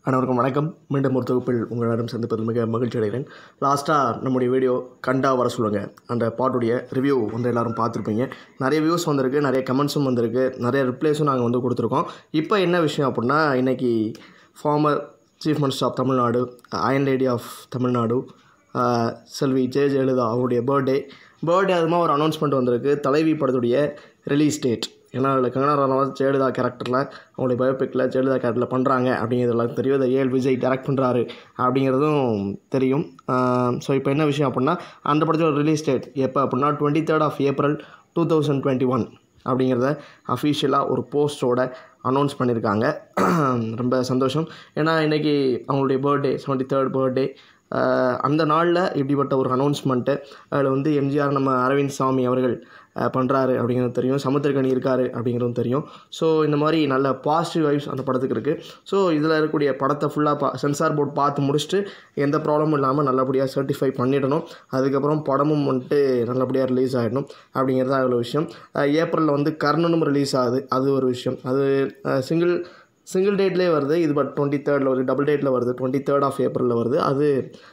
அனைவருக்கும் வணக்கம் மீண்டும் ஒரு தொகுப்பில் உங்களிடம் சந்திப்பதில் மிக மகிழ்ச்சி அடைகிறேன் லாஸ்ட்டாக நம்முடைய வீடியோ கண்டா வர சொல்லுங்க அந்த பாட்டுடைய ரிவ்யூ வந்து எல்லாரும் பார்த்துருப்பீங்க நிறைய வியூஸ் வந்திருக்கு நிறைய கமெண்ட்ஸும் வந்திருக்கு நிறைய ரிப்ளைஸும் நாங்கள் வந்து கொடுத்துருக்கோம் இப்போ என்ன விஷயம் அப்படின்னா இன்றைக்கி former chief minister of Tamil Nadu iron lady of Tamil Nadu ah, Selvi Jaya Jayalalithaa அவருடைய பர்த்டே பர்த்டே அதுமாக ஒரு அனௌன்ஸ்மெண்ட் வந்திருக்கு தலைவி படத்துடைய ரிலீஸ் டேட் ஏன்னா அதில் கங்கனா ரனாவத் ஜெயலலிதா கேரக்டரில் அவங்களுடைய பயோபிக்கில் ஜெயலலிதா கேரக்டரில் பண்ணுறாங்க அப்படிங்கிறது எல்லாம் தெரியும் அதை ஏஎல் விஜய் டைரக்ட் பண்ணுறாரு அப்படிங்கிறதும் தெரியும் ஸோ இப்போ என்ன விஷயம் அப்படின்னா அந்த படத்தோட ரிலீஸ் டேட் எப்போ அப்படின்னா twenty third of April two thousand twenty one அப்படிங்கிறத அஃபிஷியலாக ஒரு போஸ்ட்டோட அனௌன்ஸ் பண்ணியிருக்காங்க ரொம்ப சந்தோஷம் ஏன்னா இன்றைக்கி அவங்களுடைய பர்த்டே செவன்ட்டி தேர்ட் பர்த்டே அந்த நாளில் இப்படிப்பட்ட ஒரு அனௌன்ஸ்மெண்ட்டு அதில் வந்து எம்ஜிஆர் நம்ம அரவிந்த் சாமி அவர்கள் பண்ணுறாரு அப்படிங்கிறது தெரியும் சமுத்திரக்கணி இருக்கார் அப்படிங்கிறதும் தெரியும் ஸோ இந்த மாதிரி நல்ல பாசிட்டிவ் வைப்ஸ் அந்த படத்துக்கு இருக்குது ஸோ இதில் இருக்கக்கூடிய படத்தை ஃபுல்லாக பா சென்சார் போர்ட் பார்த்து முடிச்சுட்டு எந்த ப்ராப்ளமும் இல்லாமல் நல்லபடியாக சர்டிஃபை பண்ணிடணும் அதுக்கப்புறம் படமும் வந்துட்டு நல்லபடியாக ரிலீஸ் ஆகிடணும் அப்படிங்கிறது தான் இவ்வளோ விஷயம் ஏப்ரலில் வந்து கர்ணனும் ரிலீஸ் ஆகுது அது ஒரு விஷயம் அது சிங்கிள் சிங்கிள் டேட்லேயே வருது இது பட் டுவெண்ட்டி தேர்டில் வருது டபுள் டேட்டில் வருது டுவெண்ட்டி தேர்ட் ஆஃப் ஏப்ரலில் வருது அது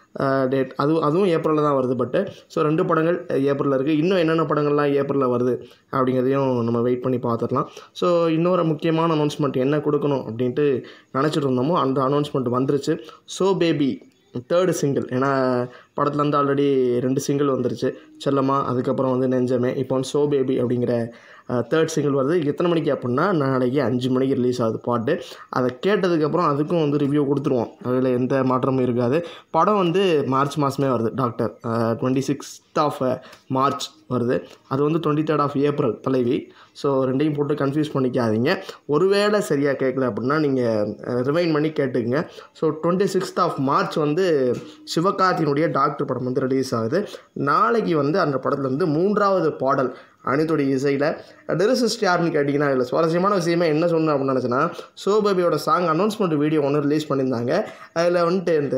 டேட் அது அதுவும் ஏப்ரலில் தான் வருது பட்டு ஸோ ரெண்டு படங்கள் ஏப்ரலில் இருக்குது இன்னும் என்னென்ன படங்கள்லாம் ஏப்ரலில் வருது அப்படிங்கிறதையும் நம்ம வெயிட் பண்ணி பார்த்துடலாம் ஸோ இன்னொரு முக்கியமான அனௌன்ஸ்மெண்ட் என்ன கொடுக்கணும் அப்படின்ட்டு நினச்சிட்டு இருந்தோமோ அந்த அனௌன்ஸ்மெண்ட் வந்துருச்சு ஸோ பேபி தேர்டு சிங்கிள் ஏன்னா படத்துலேருந்து ஆல்ரெடி ரெண்டு சிங்கிள் வந்துருச்சு செல்லம்மா அதுக்கப்புறம் வந்து நெஞ்சமே இப்போ வந்து சோ பேபி அப்படிங்கிற தேர்ட் சிங்கிள் வருது எத்தனை மணிக்கு அப்படின்னா நாளைக்கு அஞ்சு மணிக்கு ரிலீஸ் ஆகுது பாட்டு அதை கேட்டதுக்கப்புறம் அதுக்கும் வந்து ரிவ்யூ கொடுத்துருவோம் அதில் எந்த மாற்றமும் இருக்காது படம் வந்து மார்ச் மாதமே வருது Doctor twenty sixth of March வருது அது வந்து டுவெண்ட்டி தேர்ட் ஆஃப் ஏப்ரல் தலைவி ஸோ ரெண்டையும் போட்டு கன்ஃபியூஸ் பண்ணிக்காதீங்க ஒருவேளை சரியாக கேட்கல அப்படின்னா நீங்கள் ரிமைண்ட் பண்ணி கேட்டுக்குங்க so twenty sixth of March வந்து சிவகார்த்தினுடைய டாக்டர் படம் வந்து ரிலீஸ் ஆகுது நாளைக்கு வந்து அந்த படத்தில் வந்து மூன்றாவது பாடல் அனித்துடைய இசையில் லிரிசிஸ்ட் யாருன்னு கேட்டிங்கன்னா இதில் சுவாரஸ்யமான விஷயமே என்ன சொன்னேன் அப்படின்னு நினச்சேன்னா சோபேபியோட சாங் அனௌன்ஸ்மெண்ட் வீடியோ ஒன்று ரிலீஸ் பண்ணியிருந்தாங்க அதில் வந்துட்டு இந்த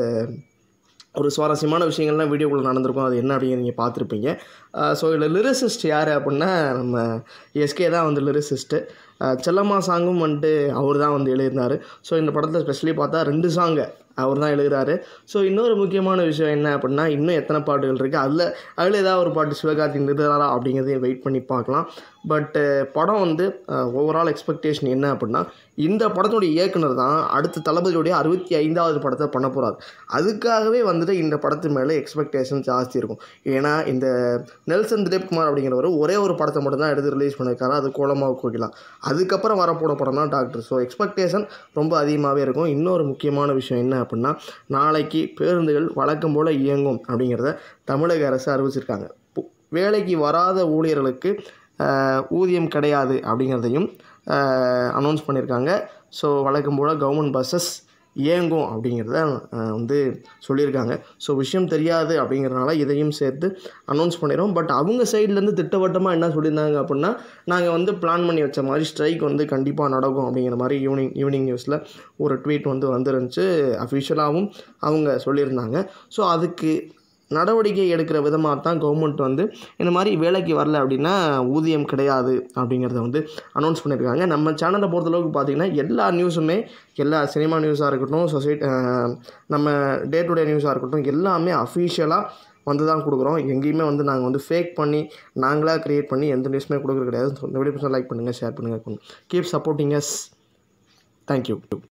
ஒரு சுவாரஸ்யமான விஷயங்கள்லாம் வீடியோக்குள்ளே நடந்திருக்கும் அது என்ன அப்படிங்கிற நீங்கள் பார்த்துருப்பீங்க ஸோ இதில் லிரிசிஸ்ட் யார் அப்படின்னா நம்ம எஸ்கே தான் வந்து லிரிசிஸ்ட்டு செல்லம்மா சாங்கும் வந்துட்டு அவர் தான் வந்து எழுதியிருந்தார் ஸோ இந்த படத்தில் ஸ்பெஷலி பார்த்தா ரெண்டு சாங்கு அவர் தான் எழுதுறாரு ஸோ இன்னொரு முக்கியமான விஷயம் என்ன அப்படின்னா இன்னும் எத்தனை பாட்டுகள் இருக்குது அதில் அதில் ஏதாவது ஒரு பாட்டு சிவகார்த்திக் எழுதுறாரா அப்படிங்கிறதையும் வெயிட் பண்ணி பார்க்கலாம் பட்டு படம் வந்து ஓவரால் எக்ஸ்பெக்டேஷன் என்ன அப்படின்னா இந்த படத்துடைய இயக்குனர் தான் அடுத்த தளபதியுடைய அறுபத்தி ஐந்தாவது படத்தை பண்ண போகிறார் அதுக்காகவே வந்துட்டு இந்த படத்து மேலே எக்ஸ்பெக்டேஷன் ஜாஸ்தி இருக்கும் ஏன்னா இந்த நெல்சன் திலீப்குமார் அப்படிங்கிறவர் ஒரே ஒரு படத்தை மட்டும் தான் எடுத்து ரிலீஸ் பண்ணியிருக்காரு அது கோலமாக கோகிலாம் அதுக்கப்புறம் வரப்போட படம் தான் டாக்டர் ஸோ எக்ஸ்பெக்டேஷன் ரொம்ப அதிகமாகவே இருக்கும் இன்னொரு முக்கியமான விஷயம் என்ன அப்படின்னா நாளைக்கு பேருந்துகள் வழக்கம் போல் இயங்கும் அப்படிங்கிறத தமிழக அரசு அறிவிச்சிருக்காங்க பு- வேலைக்கு வராத ஊழியர்களுக்கு ஆஹ், ஊதியம் கிடையாது அப்படிங்கிறதையும் அனௌன்ஸ் பண்ணியிருக்காங்க ஸோ வழக்கம் போல் கவர்மெண்ட் பஸ்ஸஸ் இயங்கும் அப்படிங்கிறத ஆஹ், வந்து சொல்லியிருக்காங்க ஸோ விஷயம் தெரியாது அப்படிங்கிறனால இதையும் சேர்த்து அனௌன்ஸ் பண்ணிடுறோம் பட் அவங்க சைட்லேருந்து திட்டவட்டமாக என்ன சொல்லியிருந்தாங்க அப்படின்னா நாங்கள் வந்து பிளான் பண்ணி வச்ச மாதிரி ஸ்ட்ரைக் வந்து கண்டிப்பாக நடக்கும் அப்படிங்கிற மாதிரி ஈவினிங் ஈவினிங் நியூஸில் ஒரு ட்வீட் வந்து வந்துருந்துச்சு அஃபிஷியலாகவும் அவங்க சொல்லியிருந்தாங்க ஸோ அதுக்கு நடவடிக்கை எடுக்கிற விதமாக தான் கவர்மெண்ட் வந்து இந்த மாதிரி வேலைக்கு வரல அப்படின்னா ஊதியம் கிடையாது அப்படிங்கிறத வந்து அனௌன்ஸ் பண்ணியிருக்காங்க நம்ம சேனலை பொறுத்தளவுக்கு பார்த்தீங்கன்னா எல்லா நியூஸுமே எல்லா சினிமா நியூஸாக இருக்கட்டும் சொசைட்டி நம்ம டே டு டே நியூஸாக இருக்கட்டும் எல்லாமே அஃபிஷியலாக வந்து தான் கொடுக்குறோம் எங்கேயுமே வந்து நாங்கள் வந்து ஃபேக் பண்ணி நாங்களாக க்ரியேட் பண்ணி எந்த நியூஸுமே கொடுக்குறது கிடையாது ஸோ இந்த வீடியோ லைக் பண்ணுங்கள் ஷேர் பண்ணுங்கள் கீப் சப்போர்ட்டிங் எஸ் தேங்க்யூ